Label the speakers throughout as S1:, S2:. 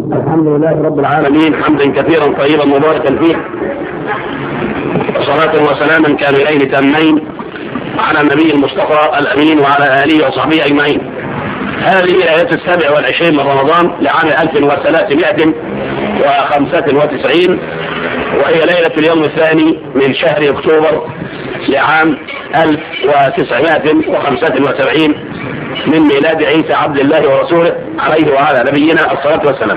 S1: الحمد لله رب العالمين حمدا كثيرا طيبا مباركا فيه وصلاة وسلاما كاملين تامين على النبي المصطفى الأمين وعلى آله وصحبه أجمعين هذه الآية السابع والعشرين من رمضان لعام 1395 وهي ليلة اليوم الثاني من شهر أكتوبر لعام 1975 من ميلاد عيسى عبد الله ورسوله عليه وعلى نبينا الصلاة والسلام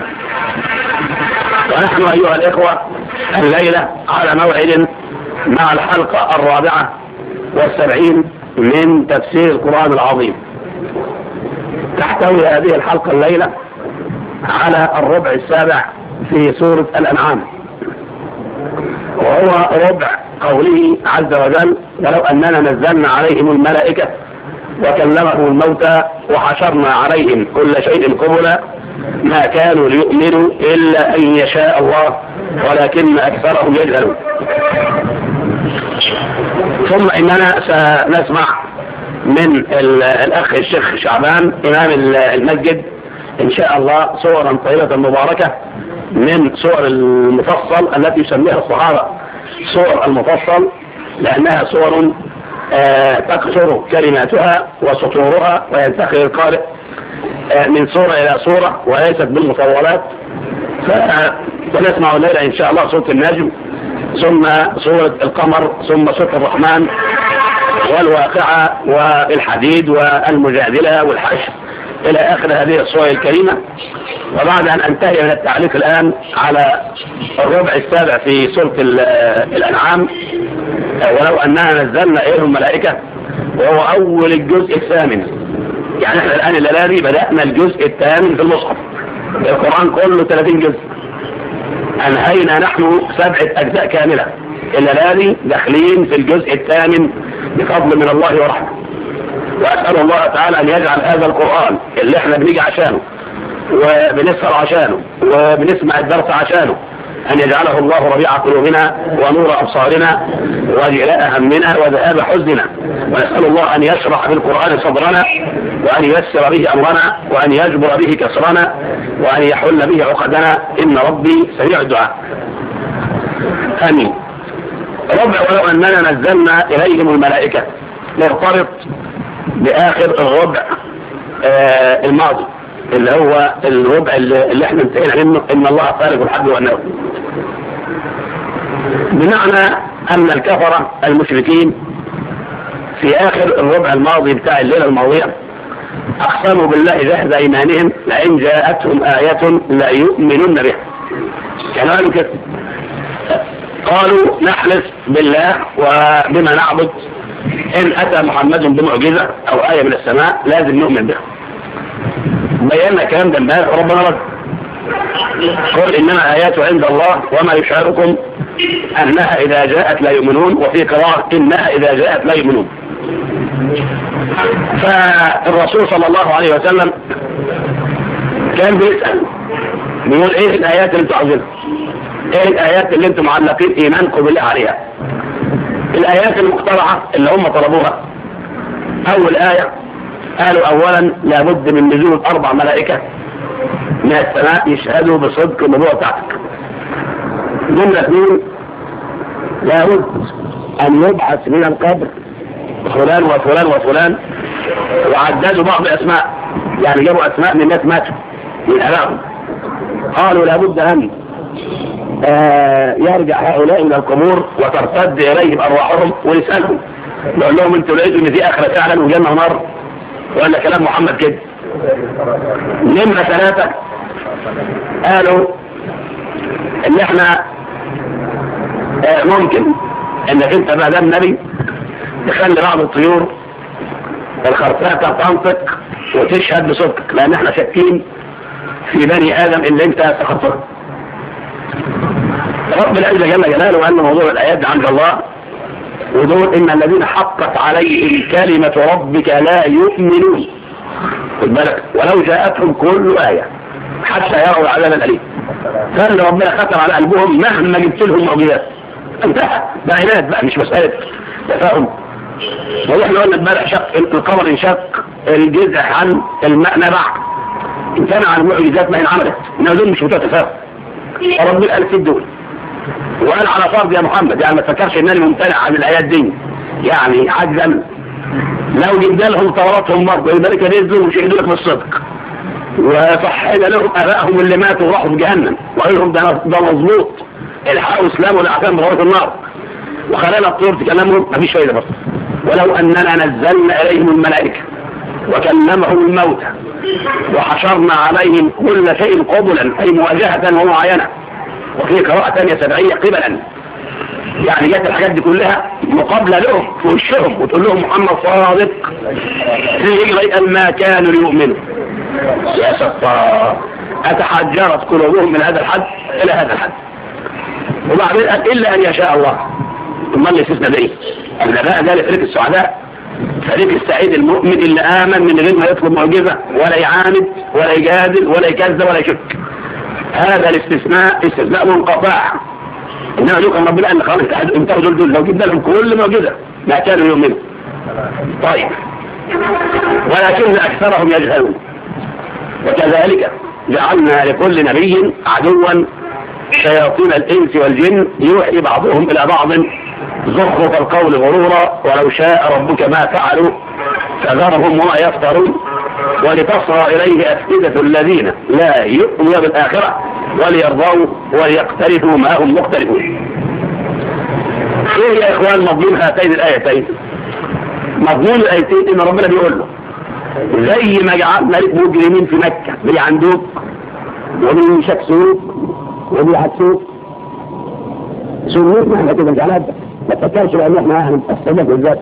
S1: ونحن أيها الإخوة الليلة على موعد مع الحلقة الرابعة والسبعين من تفسير القرآن العظيم تحتوي هذه الحلقة الليلة على الربع السابع في سورة الأنعام وهو ربع قوله عز وجل ولو أننا نزلنا عليهم الملائكة وكلمهم الموتى وحشرنا عليهم كل شيء قبلا ما كانوا ليؤمنوا إلا أن يشاء الله ولكن أكثرهم يجهلون ثم إننا سنسمع من الأخ الشيخ شعبان إمام المسجد إن شاء الله صورا طيبة مباركة من صور المفصل التي يسميها الصحابة صور المفصل لأنها صور آه تكثر كلماتها وسطورها وينتقل القارئ آه من صورة إلى صورة وليست بالمطولات فنسمع الليلة إن شاء الله صورة النجم ثم سورة القمر ثم سورة الرحمن والواقعة والحديد والمجادلة والحشر إلى آخر هذه الصور الكريمة وبعد أن أنتهي من التعليق الآن على الربع السابع في سورة الأنعام ولو أننا نزلنا إليهم الملائكة وهو أول الجزء الثامن يعني احنا الآن الليلة بدأنا الجزء الثامن في المصحف القرآن كله 30 جزء أنهينا نحن سبعة أجزاء كاملة الليالي داخلين في الجزء الثامن بفضل من الله ورحمه وأسأل الله تعالى أن يجعل هذا القرآن اللي احنا بنيجي عشانه وبنسهر عشانه وبنسمع الدرس عشانه أن يجعله الله ربيع قلوبنا ونور أبصارنا وجلاء همنا وذهاب حزننا ونسأل الله أن يشرح بالقرآن صدرنا وأن ييسر به أمرنا وأن يجبر به كسرنا وأن يحل به عقدنا إن ربي سميع الدعاء آمين ربع ولو أننا نزلنا إليهم الملائكة نرتبط بآخر الربع آه الماضي اللي هو الربع اللي احنا انتهينا منه ان الله خالق الحب والنوم بمعنى ان الكفرة المشركين في اخر الربع الماضي بتاع الليلة الماضية اقسموا بالله جهد ايمانهم لئن جاءتهم آية لا يؤمنون بها كانوا قالوا كده قالوا نحلف بالله وبما نعبد إن أتى محمد بمعجزة أو آية من السماء لازم نؤمن بها بينا الكلام ده امبارح ربنا رد قل إنما آيات عند الله وما يشعركم أنها إذا جاءت لا يؤمنون وفي قراءة إنها إذا جاءت لا يؤمنون فالرسول صلى الله عليه وسلم كان بيسأل بيقول إيه الآيات اللي أنتم عاوزينها إيه الآيات اللي أنتم معلقين إيمانكم بالله عليها الآيات المقترحة اللي هم طلبوها أول آية قالوا أولا لابد من نزول أربع ملائكة من السماء يشهدوا بصدق النبوة بتاعتك جملة اثنين لابد أن يبحث من القبر فلان وفلان وفلان وعددوا بعض الأسماء يعني جابوا أسماء من الناس ماتوا من أبائهم قالوا لابد أن آه يرجع هؤلاء إلى القبور وترتد إليهم أرواحهم ويسألهم نقول لهم أنتوا لقيتوا إن في آخرة فعلا وجنة ونار ولا كلام محمد كده نمرة ثلاثة قالوا إن إحنا آه ممكن إنك أنت ما دام نبي تخلي بعض الطيور الخرفاء تنطق وتشهد بصدقك لأن إحنا شاكين في بني آدم اللي أنت سخطته رب العزة جل جلاله أن موضوع الآيات عند الله ودول إن الذين حقت عليهم كلمة ربك لا يؤمنون خد بالك ولو جاءتهم كل آية حتى يروا العذاب الأليم كان ربنا ختم على قلبهم مهما جبت لهم معجزات انتهى ده عناد بقى مش مسألة تفاهم واحنا قلنا امبارح شق القمر انشق الجزء عن الماء نبع امتنع عن المعجزات ما انعملت انها دول مش متفاهم ربنا قال في الدول وقال على فرض يا محمد يعني ما تفكرش انني ممتنع عن الايات دي يعني عجزا لو جبنا لهم توراتهم برضه الملكه نزلوا ومش يهدوا لك في الصدق وصحينا لهم ابائهم اللي ماتوا وراحوا في جهنم وقال لهم ده ده مظبوط الحقوا اسلام والاحكام بغرات النار وخلانا الطيور تكلمهم مفيش فايده برضه ولو اننا نزلنا اليهم الملائكه وكلمهم الموتى وحشرنا عليهم كل شيء قبلا اي مواجهه ومعاينه وفي قراءه ثانيه سبعيه قبلا يعني جت الحاجات دي كلها مقابله لهم في وشهم وتقول لهم محمد صادق يجري ان ما كانوا ليؤمنوا يا ستار اتحجرت قلوبهم من هذا الحد الى هذا الحد وبعدين قال الا ان يشاء الله ثم اللي استثنى بايه؟ النباء ده لفريق السعداء فريق السعيد المؤمن اللي امن من غير ما يطلب معجزه ولا يعاند ولا يجادل ولا يكذب ولا يشك هذا الاستثناء استثناء منقطع انما دول كان ربنا قال لك خلاص انتهوا دول دول لو جبنا لهم كل معجزه ما كانوا يؤمنوا طيب ولكن اكثرهم يجهلون وكذلك جعلنا لكل نبي عدوا شياطين الانس والجن يوحي بعضهم الى بعض زخرف القول غرورا ولو شاء ربك ما فعلوا فذرهم وما يفترون ولتصغى اليه افئده الذين لا يؤمنون بالاخره وليرضوا وليقترفوا ما هم مقترفون ايه يا اخوان مضمون هاتين الايتين مضمون الايتين ان ربنا بيقول له زي ما جعلنا لك مجرمين في مكه بيعندوك وبيشكسوك وبيعكسوك سنتنا احنا كده جعلها ما تفكرش بان احنا هنستهدف بالذات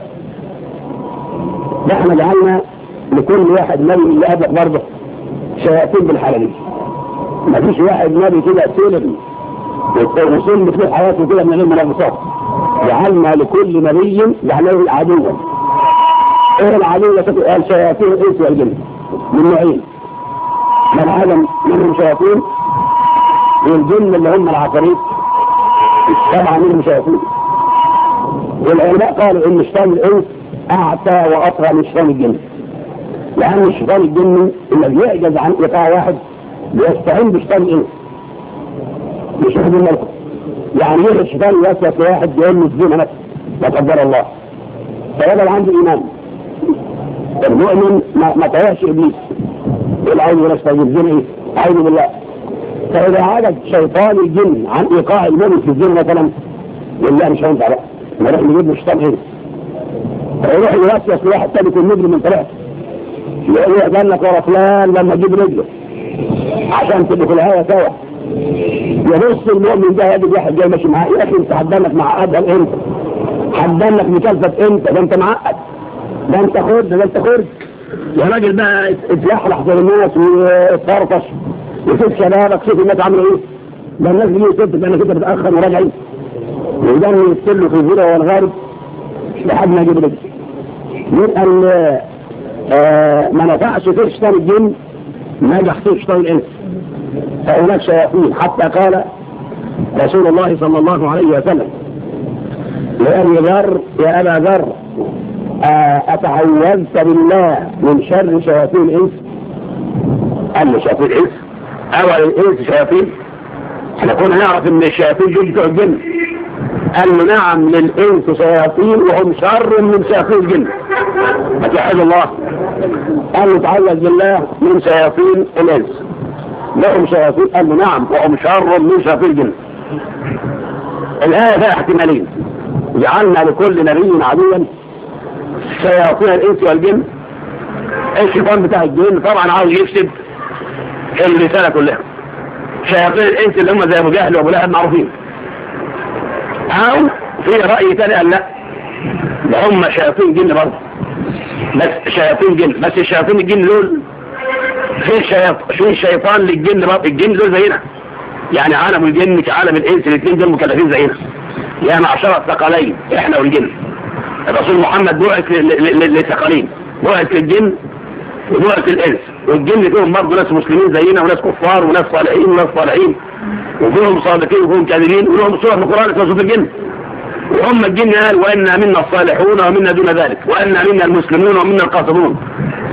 S1: ده احنا جعلنا لكل واحد نبي اللي قبلك برضه شياطين بالحاله دي ما فيش واحد نبي كده سلم وسلم في حياته كده من غير منافسات جعلنا لكل نبي جعلنا له عدوا ايه العدو اللي قال شياطين الانس والجن من نوعين من عالم منهم شياطين والجن اللي هم العفاريت طبعا منهم شياطين والعلماء قالوا ان شيطان الانس اعتى واطغى من شيطان الجن لان الشيطان الجني الذي يعجز عن ايقاع واحد بيستعين بشيطان الانس مش واحد الملك يعني يجي الشيطان يوسوس لواحد يقول له الزنا مثلا لا قدر الله فيبقى عنده ايمان المؤمن ما, ما طيعش ابليس يقول اعوذ بالله استجيب الزنا ايه؟ اعوذ بالله فاذا عجز شيطان الجن عن ايقاع المؤمن في الزنا مثلا يقول لا مش هينفع بقى نروح نجيب له شيطان ايه؟ فيروح يوسوس لواحد تاني يكون مجرم من ثلاثه يقول له لك ورا فلان لما اجيب رجله عشان تبقوا في الهواء سوا يبص المؤمن ده يجد واحد جاي ماشي معاه يا اخي انت حدانك معقد امتى؟ حدانك مكلفه امتى؟ ده انت معقد ده انت خد ده انت خد يا راجل بقى اتلحلح زي الناس واتفرطش وشوف شبابك شوف الناس عامله ايه ده الناس دي ست انا كده بتاخر وراجعين وده يستلوا في الهدى والغرب لحد ما يجيب رجل يبقى آه ما نفعش في شيطان الجن نجح في شيطان الانس فهناك شياطين حتى قال رسول الله صلى الله عليه وسلم لأبي ذر يا أبا ذر أتعوذت بالله من شر شياطين الإنس قال له شياطين الإنس أول الإنس شياطين احنا كنا نعرف إن الشياطين جل بتوع الجن قال له نعم للإنس شياطين وهم شر من شياطين الجن فتحد الله قال له تعوذ بالله من شياطين الإنس لهم شياطين قال له نعم وهم شر من شياطين الجن الآية فيها احتمالين جعلنا لكل نبي عدوا شياطين الإنس والجن الشيطان بتاع الجن طبعا عاوز يفسد الرسالة كلها شياطين الإنس اللي هم زي أبو جهل وأبو لهب معروفين أو في رأي تاني قال لا ده هم شياطين جن برضه بس شياطين جن بس الشياطين الجن دول في شياطين في شيطان للجن برضه الجن دول زينا يعني عالم الجن كعالم الانس الاثنين دول مكلفين زينا يا معشر الثقلين احنا والجن الرسول محمد بعث للثقلين بعث للجن وبعث للانس والجن فيهم برضه ناس مسلمين زينا وناس كفار وناس صالحين وناس صالحين وفيهم صادقين وفيهم كاذبين ولهم سوره في القران اسمها سوره الجن وهم الجن قال وإنا منا الصالحون ومنا دون ذلك وإنا منا المسلمون ومنا القاصدون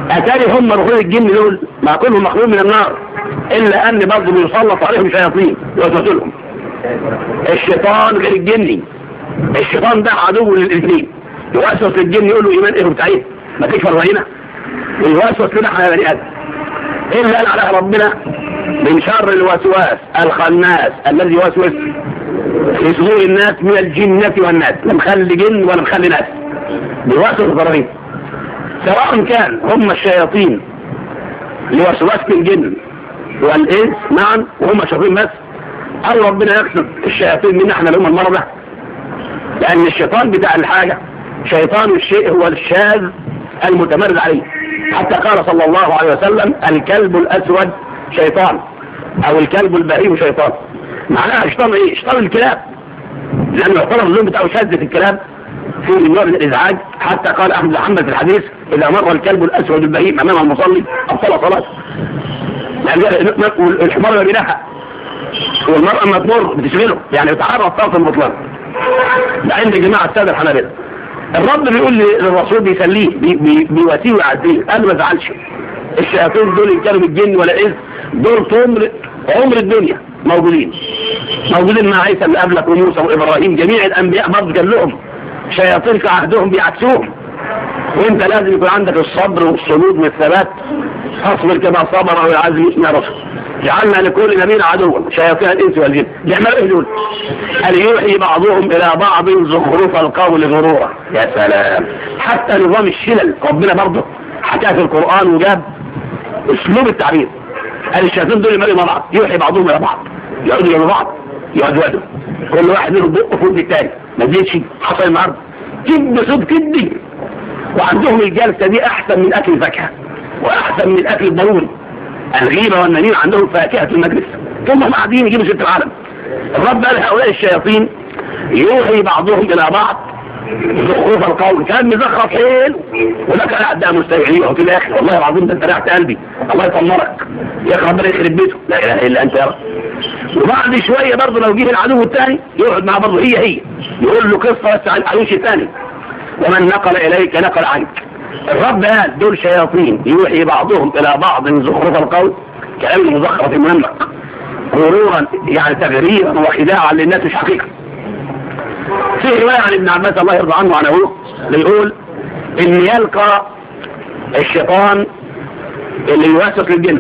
S1: اتاري هم رسول الجن دول ما كلهم مخلوق من النار الا ان برضه بيسلط عليهم شياطين يوسوسوا لهم الشيطان غير الجني الشيطان ده عدو للاثنين يوسوس للجن يقول له ايمان ايه بتاعيه ما تكفر هنا ويوسوس لنا على بني ادم الا قال على ربنا من شر الوسواس الخناس الذي يوسوس في صدور الناس من الجنة والناس لا مخلي جن ولا مخلي ناس بيوسوس الضررين سواء كان هم الشياطين لوسواس الجن والإنس معا وهم شياطين بس أو ربنا يقصد الشياطين من احنا اللي هم المرضى لأن الشيطان بتاع الحاجة شيطان الشيء هو الشاذ المتمرد عليه حتى قال صلى الله عليه وسلم الكلب الأسود شيطان أو الكلب البهيم شيطان معناها شيطان ايه؟ شيطان الكلاب لأنه يعتبر اللون بتاعه شاذ في الكلاب في نوع من الإزعاج حتى قال أحمد محمد في الحديث إذا مر الكلب الأسود البهيم أمام المصلي أبطل صلاته لأن الحمار ما بينها والمرأة ما تمر بتشغله يعني بتعرض طرف البطلان ده عند جماعة السادة الحنابلة الرب بيقول للرسول بيسليه بي بي بيواسيه ويعزيه قال ما تزعلش الشياطين دول ان كانوا بالجن ولا اذ دول طول عمر الدنيا موجودين موجودين مع عيسى اللي قبلك وموسى وابراهيم جميع الانبياء برضه كان لهم شياطين في عهدهم بيعكسوهم وانت لازم يكون عندك الصبر والصمود والثبات اصبر كما صبر او العزم اسم رسول جعلنا لكل نبي عدوا شياطين الانس والجن بيعملوا ايه دول؟ قال يوحي بعضهم الى بعض زخرف القول غرورا يا سلام حتى نظام الشلل ربنا برضه حكاه في القران وجاب اسلوب التعبير قال الشياطين دول يمالوا مع بعض يوحي بعضهم الى بعض يقعدوا جنب بعض يقعدوا كل واحد منهم بقه فوق الثاني ما تزيدش حصل النهارده كد صوت كدي وعندهم الجلسه دي احسن من اكل الفاكهه واحسن من الاكل الضروري الغيبه والنميمه عندهم فاكهه المجلس ثم هم قاعدين يجيبوا ست العالم الرب قال هؤلاء الشياطين يوحي بعضهم الى بعض زخرف القول كان مزخرف حيل ولك قاعد ده مستمعين وفي الاخر والله العظيم ده انت ريحت قلبي الله يطمرك يا اخي ربنا يخرب بيته لا اله الا انت يا رب وبعد شويه برضه لو جه العدو الثاني يقعد معاه برضه هي هي يقول له قصه بس عن العدو الثاني ومن نقل اليك نقل عنك الرب قال دول شياطين يوحي بعضهم الى بعض زخرف القول كلام المزخرف المنمق غرورا يعني تغريرا وخداعا للناس مش حقيقه في روايه عن ابن عباس الله يرضى عنه وعنه بيقول ان يلقى الشيطان اللي يوسوس للجن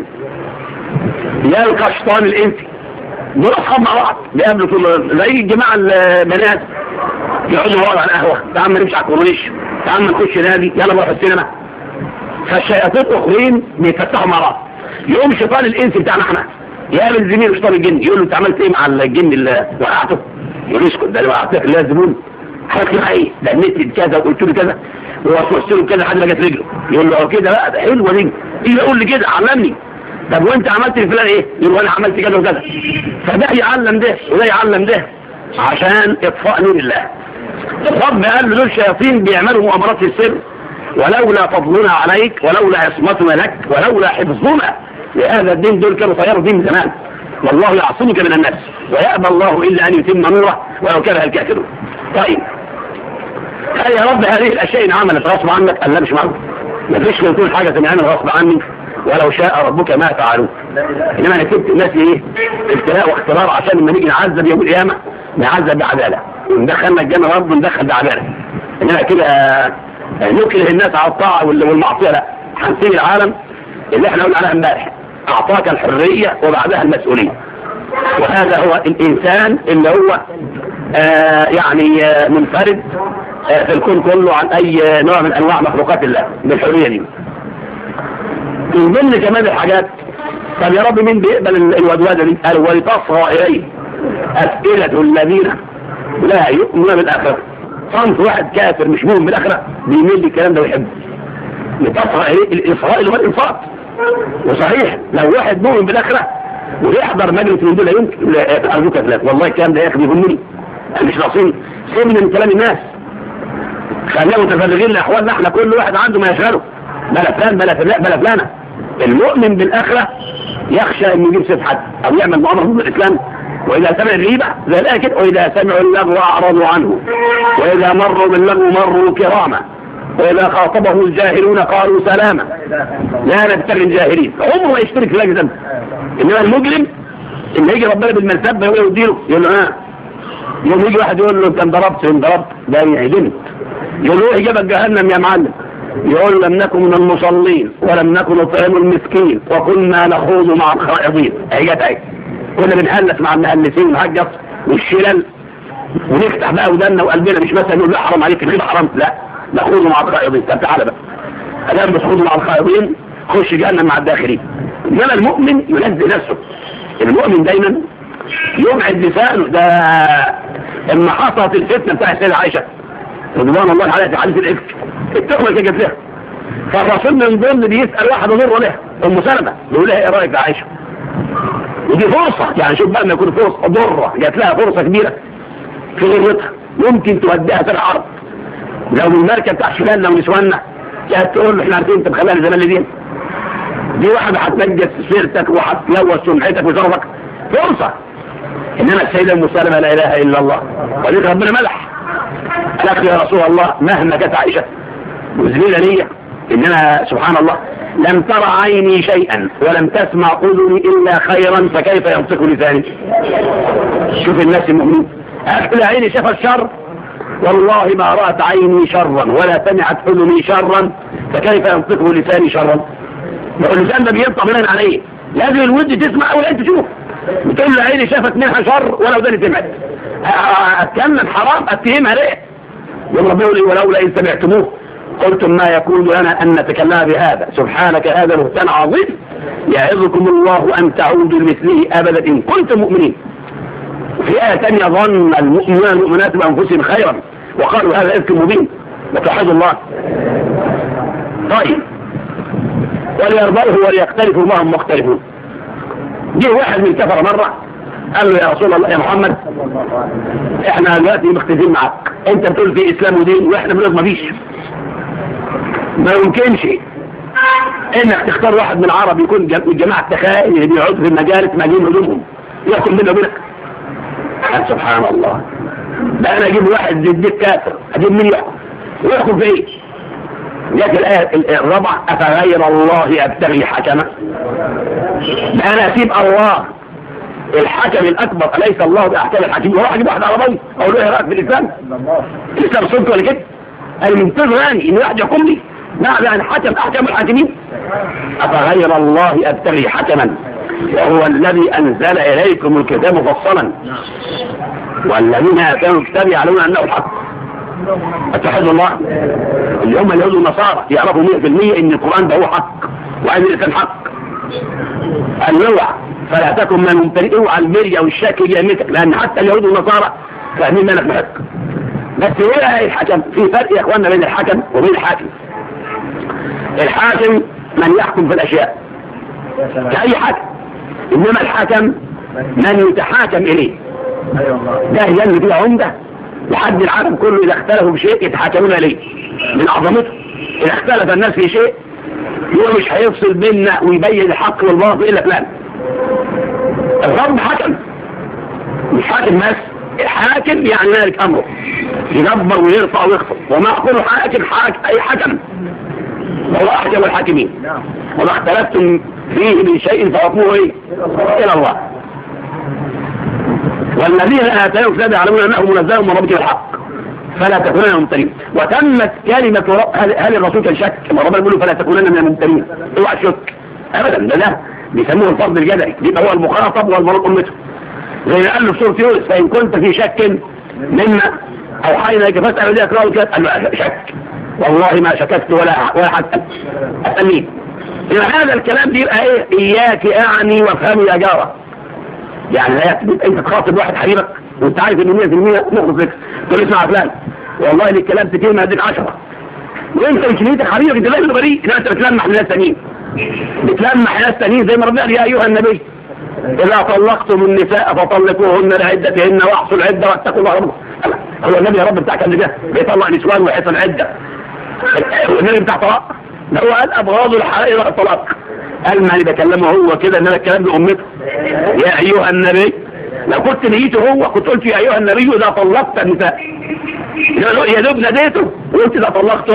S1: يلقى الشيطان الانسي دول اصحاب مع بعض بيقابلوا طول زي الجماعه البنات يقعدوا بعض على القهوه تعال نمشي على الكورنيش تعال نخش نادي يلا نروح السينما فالشياطين اخرين بيتفتحوا مع بعض يقوم شيطان الانس بتاعنا احنا يقابل زميله شيطان الجن يقول له انت عملت ايه مع الجن اللي وقعته يقول له اسكت ده اللي وقعتك اللي هي الزبون حضرتك معاه ايه ده النت كذا وقلت له كذا ووسوست له كذا لحد ما جت رجله يقول له كده بقى ده حلوه دي يجي يقول لي كده علمني طب وانت عملت لفلان ايه يقول له انا عملت كذا وكذا فده يعلم ده وده يعلم ده عشان اطفاء نور الله الرب قال له دول شياطين بيعملوا مؤامرات في السر ولولا فضلنا عليك ولولا عصمتنا لك ولولا حفظنا لهذا الدين دول كانوا طياروا دين زمان والله يعصمك من الناس ويأبى الله إلا أن يتم نوره ولو كره الكافرون طيب قال يا رب هذه الأشياء إن عملت غصب عنك قال لا مش معروف ما فيش يكون حاجة تنعمل غصب عني ولو شاء ربك ما فعلوه إنما أنا كنت الناس إيه ابتلاء واختبار عشان لما نيجي نعذب يوم القيامة نعذب بعدالة وندخلنا الجنة برضه ندخل بعدالة إنما كده نكره الناس على الطاعة والمعصية لا هنسيب العالم اللي احنا قلنا عليها امبارح اعطاك الحرية وبعدها المسؤولية وهذا هو الانسان اللي هو آه يعني آه منفرد آه في الكون كله عن اي نوع من انواع مخلوقات الله بالحرية دي من ضمن كمان الحاجات طب يا رب مين بيقبل الودودة دي قال ولتصغى اليه اسئلة الذين لا يؤمنون بالاخره صنف واحد كافر مش مؤمن بالاخره بيميل للكلام ده ويحبه لتصغى اليه الاصغاء اللي هو الانصات وصحيح لو واحد مؤمن بالاخره ويحضر مجلس من دول لا يمكن ارجوك يا فلان والله الكلام ده يا اخي بيهمني انا مش ناقصين سيبني من كلام الناس خلينا متفرغين لاحوالنا احنا كل واحد عنده ما يشغله بلا فلان بلا فلان بلا فلانه المؤمن بالاخره يخشى انه يجيب سيف حد او يعمل مؤامره ضد الاسلام واذا سمع الغيبه زي الاكل واذا سمعوا اللغو اعرضوا عنه واذا مروا باللغو مروا كراما وإذا خاطبه الجاهلون قالوا سلاما لا نبتغي الجاهلين عمره ما يشترك في لجنة إنما المجرم إن يجي ربنا بالمنسبة يقول له يديله يقول له ها يوم يجي واحد يقول له انت انضربت انضربت ده يعدمك يقول له اجابك جهنم يا معلم يقول لم نكن من المصلين ولم نكن نطعم المسكين وكنا نخوض مع الخائضين اهي اهي كنا بنهلس مع المهلسين ونهجص والشلل ونفتح بقى ودنا وقلبنا مش مثلا نقول لا حرام عليك الغيبه حرام لا نخوض مع الخائضين طب تعالى بقى ادام بتخوض مع الخائضين خش جهنم مع الداخلين انما المؤمن ينزل نفسه المؤمن دايما يبعد لسانه ده اما حصلت الفتنه بتاع السيده عائشه رضوان الله عليها في حديث الافك التهمه اللي جت لها فالرسول من ضمن بيسال واحده ضره لها ام سلمه يقول لها ايه رايك يا عائشه ودي فرصه يعني شوف بقى ما يكون فرصه ضره جات لها فرصه كبيره في غرتها ممكن توديها في العرض لو المركب بتاع شمالنا ونسواننا كانت تقول له احنا عارفين انت مخليها الزمان دي دي واحده هتنجس سيرتك وهتلوث سمعتك وشرفك فرصه انما السيده ام سلمه لا اله الا الله ولذلك ربنا ملح قالت يا رسول الله مهما كانت عائشه وزميله ليا انما سبحان الله لم ترى عيني شيئا ولم تسمع اذني الا خيرا فكيف ينطق لساني شوف الناس المؤمنين اكل عيني شاف الشر والله ما رأت عيني شرا ولا سمعت اذني شرا فكيف ينطقه لساني شرا اللسان ده بينطق بناء على ايه لازم الود تسمع والعين تشوف بتقول له عيني شافت منها شر ولا وداني سمعت اتكلم حرام اتهمها ليه يوم ربنا يقول ولولا ان سمعتموه قلتم ما يكون لنا ان نتكلم بهذا سبحانك هذا بهتان عظيم يعظكم الله ان تعودوا لمثله ابدا ان كنتم مؤمنين في آية ثانية ظن المؤمنون المؤمنات بأنفسهم خيرا وقالوا هذا إفك مبين وتوحد الله طيب وليرضوه وليختلفوا ما هم مختلفون جه واحد من كفر مرة قال له يا رسول الله يا محمد احنا دلوقتي مختلفين معاك انت بتقول في اسلام ودين واحنا بنقول ما فيش ما يمكنش انك تختار واحد من عرب يكون من جماعة تخائن اللي بيقعدوا في المجالس مالين هدومهم ياكل منه وبينك قال سبحان الله ده انا اجيب واحد زي الديك كافر اجيب مين يحكم ويحكم في ايه جاءت الآية الرابعة أفغير الله أبتغي حكما ده أنا أسيب الله الحكم الأكبر أليس الله بأحكام الحكيم وراح أجيب واحد عربي أقول له إيه رأيك في الإسلام الإسلام صدق ولا كده قال منتظر يعني إن واحد يحكم لي نعم يعني حكم أحكام الحاكمين أفغير الله أبتغي حكما وهو الذي أنزل إليكم الكتاب مفصلا والذين آتوا الكتاب يعلمون أنه الحق اتحدوا الله اللي هم اليهود والنصارى يعرفوا 100% ان القرآن ده هو حق وان الانسان حق النوع فلا تكن من الممتلئ اوعى المرية والشك يمتك لان حتى اليهود والنصارى فاهمين مالك محق بس ولا الحكم في فرق يا اخوانا بين الحكم وبين الحاكم الحاكم من يحكم في الاشياء كأي حكم انما الحكم من يتحاكم اليه ده يلي فيه عمده لحد العالم كله إذا اختلفوا بشيء يتحاكمون إليه من عظمته إذا اختلف الناس في شيء هو مش هيفصل بيننا ويبين الحق والباطل إلا فلان الرب حكم مش حاكم بس الحاكم يعني مالك أمره يدبر ويرفع ويخفض وما أقول حاكم حاكم أي حكم وهو أحكم الحاكمين وما اختلفتم فيه من شيء فحكمه إيه إلى الله والذين آتاهم كتاب يعلمون أنه منزل من ربك الحق فلا تكونن من الممترين وتمت كلمة رب هل الرسول كان شك ما ربنا يقول له فلا تكونن من الممترين اوعى شك ابدا ده ده بيسموه الفرض الجدعي يبقى هو المخاطب والمرء امته زي ما قال له في سوره يونس فان كنت في شك مما اوحينا اليك فاسال الذي يقرأه الكتاب قال له شك والله ما شككت ولا ولا حتى اسالني إذا هذا الكلام دي يبقى ايه اياك اعني وافهمي يا جاره يعني لا انت تخاطب واحد حبيبك وانت عارف ان 100% نخلص لك تقول اسمع فلان والله اللي الكلام كتير هديك 10 وانت مش نيتك حبيبك انت لازم بريء لا انت بتلمح لناس ثانيين بتلمح ناس ثانيين زي ما ربنا قال يا ايها النبي اذا طلقتم النساء فطلقوهن لعدتهن واحصوا العده واتقوا الله ربكم هو النبي يا رب بتاعك قبل كده بيطلق نسوان ويحصل عده والنبي بتاع طلاق ده هو قال ابغاض الحلال والطلاق قال ما اللي بكلمه هو كده انما الكلام لامته يا ايها النبي لو كنت نيته هو كنت قلت يا ايها النبي اذا طلقت النساء يا دوب ناديته وقلت اذا طلقتم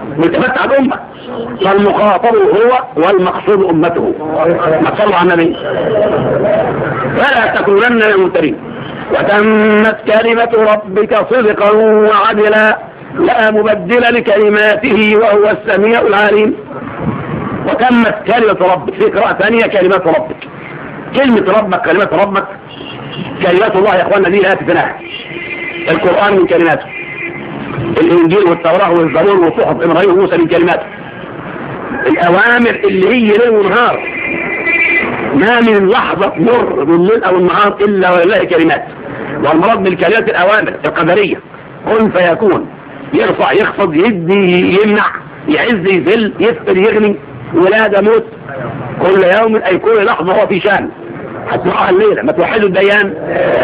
S1: متفتح الأمة فالمخاطب هو والمقصود أمته ما صلوا على النبي فلا تكونن من الممترين وتمت كلمة ربك صدقا وعدلا لا مبدل لكلماته وهو السميع العليم وتمت كلمة ربك في قراءة ثانية كلمات ربك كلمة ربك كلمات ربك كلمات الله يا اخوانا دي لا تتناهى القرآن من كلماته الانجيل والتوراة والزبور وصحف ابراهيم وموسى من كلماته الاوامر اللي هي ليل ونهار ما من لحظة تمر بالليل او النهار الا ولله كلمات والمراد من الكلمات الاوامر القدرية كن فيكون يرفع يخفض يدي يمنع يعز يذل يفقر يغني ولادة موت كل يوم اي كل لحظة هو في شان هتسمعوها الليلة ما توحدوا الديان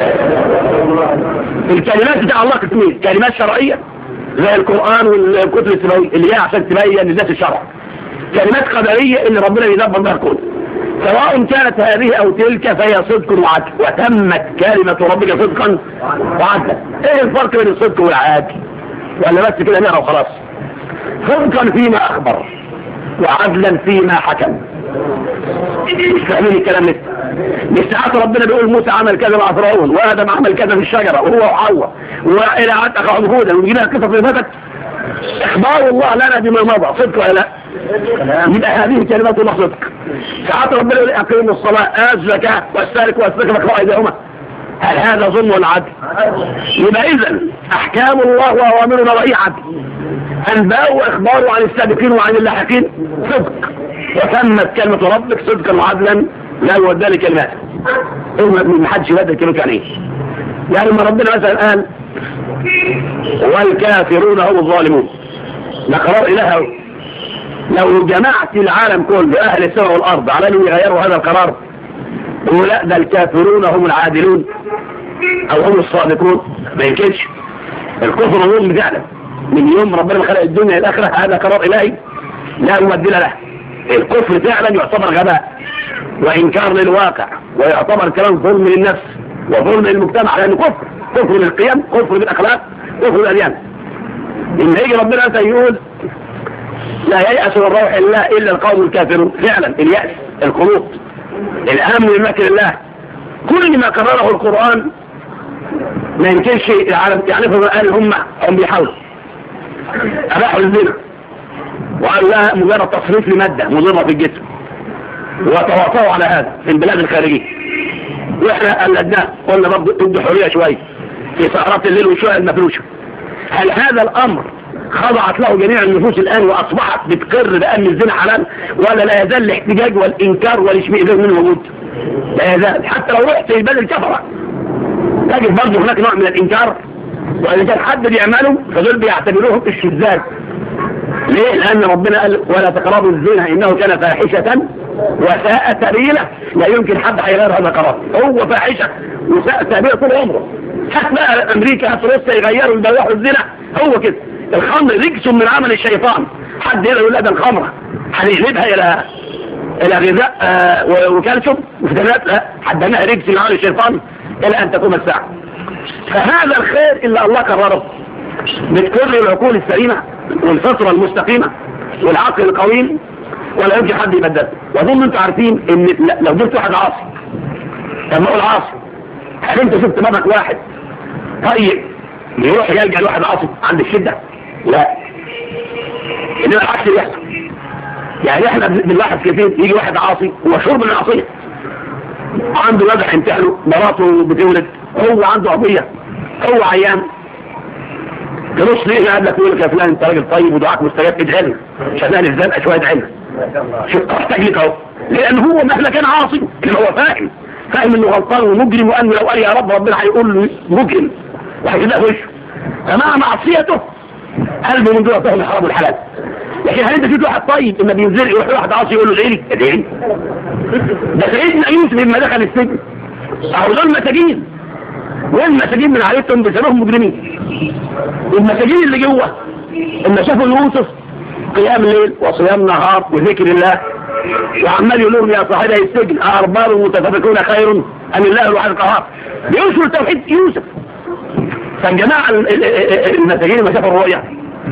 S1: الكلمات بتاع الله قسمين كلمات شرعية زي القرآن والكتب السماوية اللي هي عشان تبين للناس الشرع كلمات قدرية اللي ربنا بيدبر بها الكون سواء كانت هذه او تلك فهي صدق وعدل وتمت كلمة ربك صدقا وعدلا ايه الفرق بين الصدق والعدل ولا بس كده نقرا وخلاص صدقا فيما اخبر وعدلا فيما حكم مش فاهمين الكلام لسه مش ساعات ربنا بيقول موسى عمل كذا مع فرعون وادم عمل كذا في الشجره وهو وحواء والى عاد اخاه هودا ونجي لها قصص اللي فاتت اخبار الله لنا بما مضى صدق ولا لا يبقى هذه كلمات الله صدق ساعات ربنا يقول اقيموا الصلاه اتوا الزكاه والسارق والسارق فاقرأوا ايديهما هل هذا ظلم ولا عدل يبقى اذا احكام الله واوامرنا وهي عدل انباء واخباره عن السابقين وعن اللاحقين صدق وتمت كلمة ربك صدقا وعدلا لا يودى لكلمات ما حدش يبدل كلمة يعني ايه يعني ما ربنا مثلا قال والكافرون هم الظالمون ده قرار اله لو جمعت العالم كله اهل السماء والارض على انهم يغيروا هذا القرار لا ده الكافرون هم العادلون او هم الصادقون ما يمكنش الكفر ظلم فعلا من يوم ربنا خلق الدنيا الاخره هذا قرار الهي لا مبدل له الكفر فعلا يعتبر غباء وانكار للواقع ويعتبر كلام ظلم للنفس وظلم للمجتمع لانه كفر كفر بالقيم كفر بالاخلاق كفر بالاديان ان يجي ربنا يقول لا ييأس من روح الله الا القوم الكافرون فعلا اليأس القنوط الامن من مكر الله كل ما قرره القرآن ما يمكنش العالم يعرفوا قال هم هم بيحاولوا اباحوا الزنا وقالوا لها مجرد تصريف لمادة مضرة في الجسم وتواصلوا على هذا في البلاد الخارجية واحنا قلدناه قلنا برضه ادوا حرية شوية في سهرات الليل وشوية المفلوشة هل هذا الامر خضعت له جميع النفوس الان واصبحت بتقر بان الزنا حلال ولا لا يزال الاحتجاج والانكار والاشمئزاز منه موجود لا يزال حتى لو رحت البلد الكفرة تجد برضه هناك نوع من الانكار واذا كان حد بيعمله فدول بيعتبروهم الشذاذ ليه لان ربنا قال ولا تقربوا الزنا انه كان فاحشة وساء سبيله لا يمكن حد هيغير هذا القرار هو فاحشة وساء سبيله طول عمره حتى بقى امريكا حتى روسيا يغيروا يبوحوا الزنا هو كده الخمر رجس من عمل الشيطان حد يقول لا ده الخمرة هنقلبها الى الى غذاء آه وكالسيوم وفيتامينات لا حدناها رجس من عمل الشيطان الى ان تقوم الساعة فهذا الخير اللي الله قرره بتكر العقول السليمة والفطرة المستقيمة والعقل القويم ولا يمكن حد يبدل واظن انتوا عارفين ان لو جبت واحد عاصي لما اقول عاصي هل انت شفت مرك واحد طيب يروح يلجأ لواحد عاصي عند الشدة لا انما العكس يحصل يعني احنا بالواحد كثير يجي واحد عاصي هو شرب من العصية عنده وجع يمتحنه مراته بتولد هو عنده قضية هو عيان تبص ليه قال لك يقول لك يا فلان انت راجل طيب ودعاك مستجاب ادعي لنا شغال الزنقه شويه ادعي لنا شوف احتاج لك اهو لان هو مهما كان عاصي اللي هو فاهم فاهم انه غلطان ومجرم وانه لو قال يا رب ربنا هيقول له مجرم وهيكده وشه فمع معصيته قلبه من جوه فهم الحرام والحلال لكن هل انت فيك واحد طيب اما بينزل يروح واحد عاصي يقول له ادعي لي ادعي لي ده سيدنا يوسف لما دخل السجن اهو دول مساجين والمساجين من عائلتهم بسببهم مجرمين المساجين اللي جوه لما شافوا يوسف قيام الليل وصيام نهار وذكر الله وعمال يقول لهم يا صاحبي السجن أرباب متفرقون خير أم الله الواحد القهار بينشر توحيد يوسف فالجماعة المساجين لما شافوا الرؤيا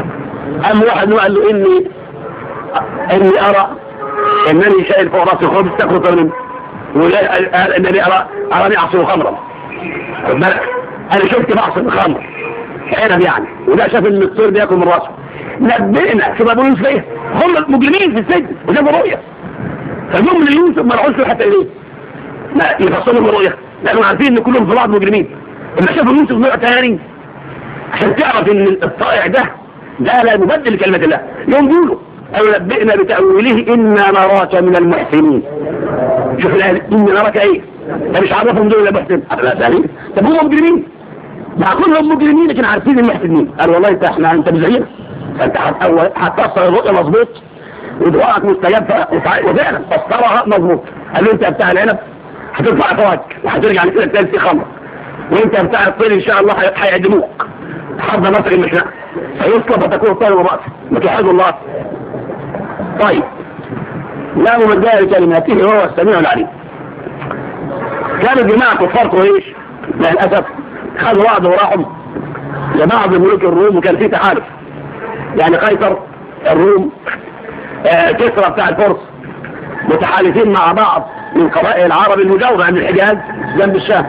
S1: أم واحد قال له إني إني أرى إنني شايل فوق راسي خبز تاكل منه وقال إنني أرى أراني أعصر خمرا خد بالك أنا شفت بعصر الخمر عنب يعني وده شاف إن الدكتور بياكل من راسه نبئنا شوف أبو يوسف إيه هم المجرمين في السجن وشافوا رؤية فالمهم ان يوسف ما راحوش حتى إليه لا يفصلوا الرؤية لأنهم عارفين إن كلهم في بعض مجرمين لما شافوا يوسف نوع تاني عشان تعرف ان الطائع ده ده لا مبدل لكلمة الله يوم يقولوا أو نبئنا بتأويله إنا نراك من المحسنين شوف الآية إنا نراك إيه ده مش عارفهم دول المحسن لا ثاني طب هم مجرمين مع كلهم مجرمين لكن عارفين المحسنين قال والله انت احنا انت بزينا فانت هتفسر الرؤية مظبوط ودعائك مستجاب وفعلا فسرها مظبوط قال له انت بتاع العنب هتدفع فواك وهترجع لكده تلاقي في خمر وانت بتاع الطير ان شاء الله هيعدموك حظ مصر المشناء فيصلب وتكون الطير ورأسه وتحيد الله طيب لا مبدأ لكلماته وهو السميع العليم كانوا جماعة كفار قريش للأسف خذوا وعد وراحوا لبعض ملوك الروم وكان في تحالف يعني قيصر الروم آه كسرى بتاع الفرس متحالفين مع بعض من قبائل العرب المجاورة عن الحجاز جنب الشام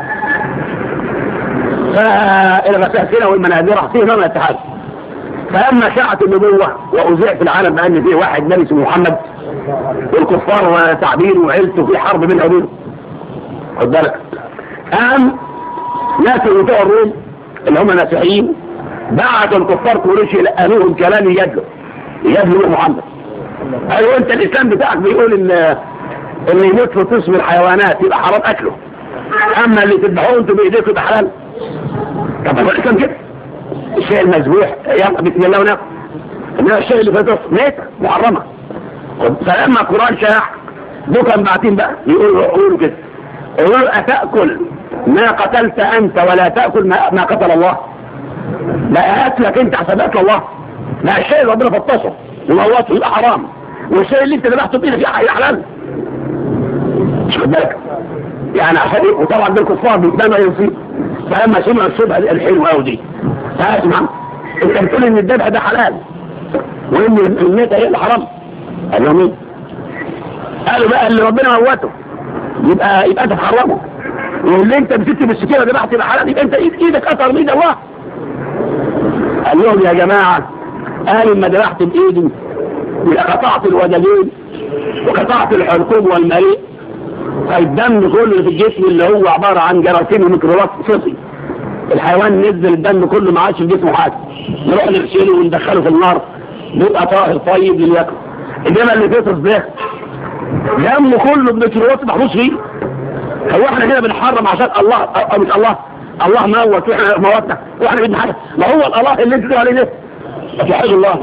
S1: فالغساسنة والمنازرة فيه نوع من التحالف فلما شاعت النبوة وأذيع في العالم بأن فيه واحد نبي اسمه محمد والكفار تعبين وعيلته في حرب بينه وبينه خد بالك قام ناس بتوع الروم اللي هم مسيحيين بعتوا الكفار قريش يلقنوهم كلام يجادلوا يجادلوا محمد ايوه انت الاسلام بتاعك بيقول ان اللي يموت في قسم الحيوانات يبقى حرام اكله اما اللي تذبحوه انتوا بايديكم يبقى حلال طب هو الاسلام كده الشيء المذبوح يلا بسم الله وناكل انما الشيء اللي فاته ميت محرمه فلما القران شاع دول كانوا باعتين بقى يقولوا يقولوا كده يقولوا اتاكل ما قتلت انت ولا تاكل ما, ما قتل الله لا اكلك انت عشان اكل الله لا الشيء اللي ربنا فطشه وموته يبقى حرام والشيء اللي انت ذبحته بايدك يبقى حلال مش خد بالك يعني عشان ايه وطبعا دول كفار بيتبنوا ينصيب فلما سمعوا الشبهه دي الحلوه قوي دي فاسمع انت بتقول ان الذبح ده حلال وان الميتة هي اللي حرام قال لهم ايه قالوا بقى اللي ربنا موته يبقى يبقى انت تحرمه واللي انت مسكت بالسكينه ذبحت يبقى حلال يبقى انت ايدك اثر بيد الله قال لهم يا جماعه قال ما ذبحت بايدي يبقى قطعت الودجين وقطعت الحلقوم والمريء فالدم كله في الجسم اللي هو عبارة عن جراثيم وميكروبات صفي الحيوان نزل الدم كله ما عادش في جسمه حاجة نروح نغسله وندخله في النار بيبقى طاهر طيب للياكل انما اللي فطرس ده دمه كله بميكروبات محفوظ فيه هو احنا هنا بنحرم عشان الله او مش الله الله موت واحنا موتنا واحنا بدنا حاجه ما هو الله اللي انت بتقول عليه ده فتوحد الله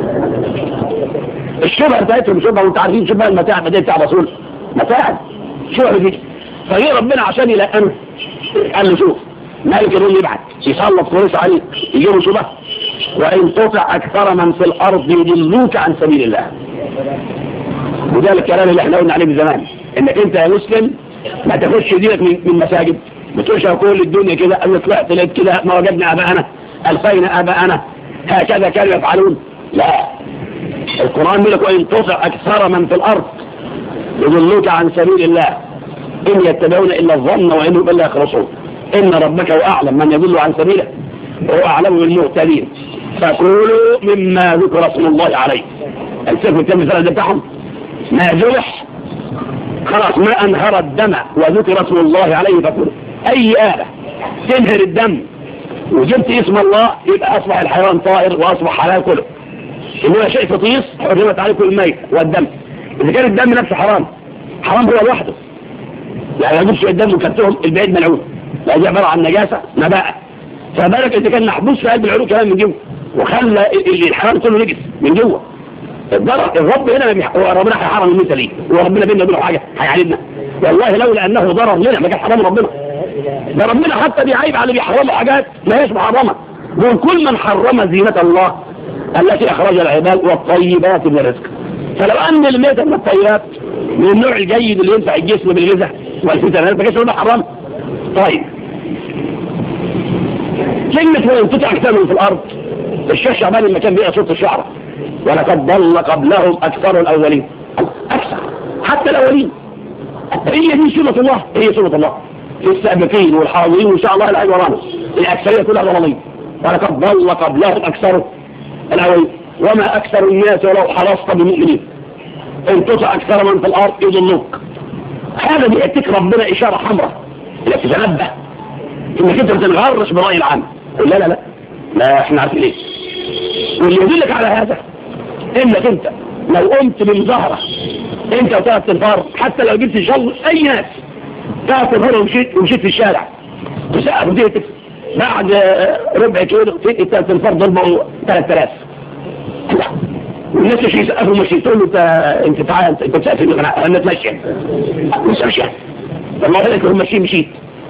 S1: الشبهه بتاعتهم شبهه وانتوا عارفين شبهه المتاع ده بتاع رسول متاع شبهه دي فجه ربنا عشان يلقنه قال له شوف مالك الروم يبعت يسلط قريش عليه يجيبوا شبهه وان تطع اكثر من في الارض يدلوك عن سبيل الله وده الكلام اللي احنا قلنا عليه من زمان انك انت يا مسلم ما تاخدش دينك من من مساجد ما تقولش كل الدنيا كده انا طلعت لقيت كده ما وجدنا اباءنا الفينا اباءنا هكذا كانوا يفعلون لا القران بيقول لك وان تطع اكثر من في الارض يضلوك عن سبيل الله ان يتبعون الا الظن وانهم الا يخرصون ان ربك هو اعلم من يضل عن سبيله وهو اعلم بالمهتدين فكلوا مما ذكر اسم الله عليه السيف الكلام الثلاث بتاعهم ما جرح خلاص ما انهر الدم وذكر اسم الله عليه فكله اي آلة تنهر الدم وجبت اسم الله يبقى اصبح الحيوان طائر واصبح حلال كله انما شيء فطيس حرمت عليه كل الميت والدم اذا كان الدم نفسه حرام حرام هو لوحده يعني يجب شيء الدم وكتهم البعيد ملعون لا دي عباره عن نجاسه نباء فبالك اذا كان محبوس في قلب العروق كمان من جوه وخلى الحرام كله نجس من جوه الضرر الرب هنا ما بيح... ربنا هيحرم المثل ليه وربنا بينا وبينه حاجه هيعالجنا والله لولا انه ضرر لنا ما كان حرام ربنا ده ربنا حتى بيعيب على اللي بيحرموا حاجات ما هيش محرمه وكل من حرم زينه الله التي اخرج العباد والطيبات من الرزق فلو ان الميت من الطيبات من النوع الجيد اللي ينفع الجسم بالغذاء والفيتامينات ما كانش ربنا حرام طيب كلمة وإن تطع أكثر في الأرض الشيخ شعبان لما كان بيقرا سوره الشعراء ولقد ضل قبلهم اكثر الاولين اكثر حتى الاولين هي دي سنه الله هي سنه الله السابقين والحاضرين وان شاء الله الان ورانا الاكثريه كلها ضلالين ولقد ضل قبلهم اكثر الاولين وما اكثر الناس ولو حرصت بمؤمنين ان تطع اكثر من في الارض يضلوك هذا بيأتيك ربنا اشاره حمراء انك تتنبه انك انت بتنغرش براي العام لا لا لا لا احنا عارفين ايه واللي يدلك على هذا انك انت لو قمت بمظاهرة انت وثلاث تنفار حتى لو جبت شغل اي ناس ثلاث تنفار ومشيت ومشيت في الشارع تسقف ديتك بعد ربع كيلو في الثلاث تنفار ضربوا 3000 والناس مش يسقفوا مشي تقول له انت انت تعالى انت انت تسقف انا اتمشى مش ماشي والله لك هم ماشيين مشيت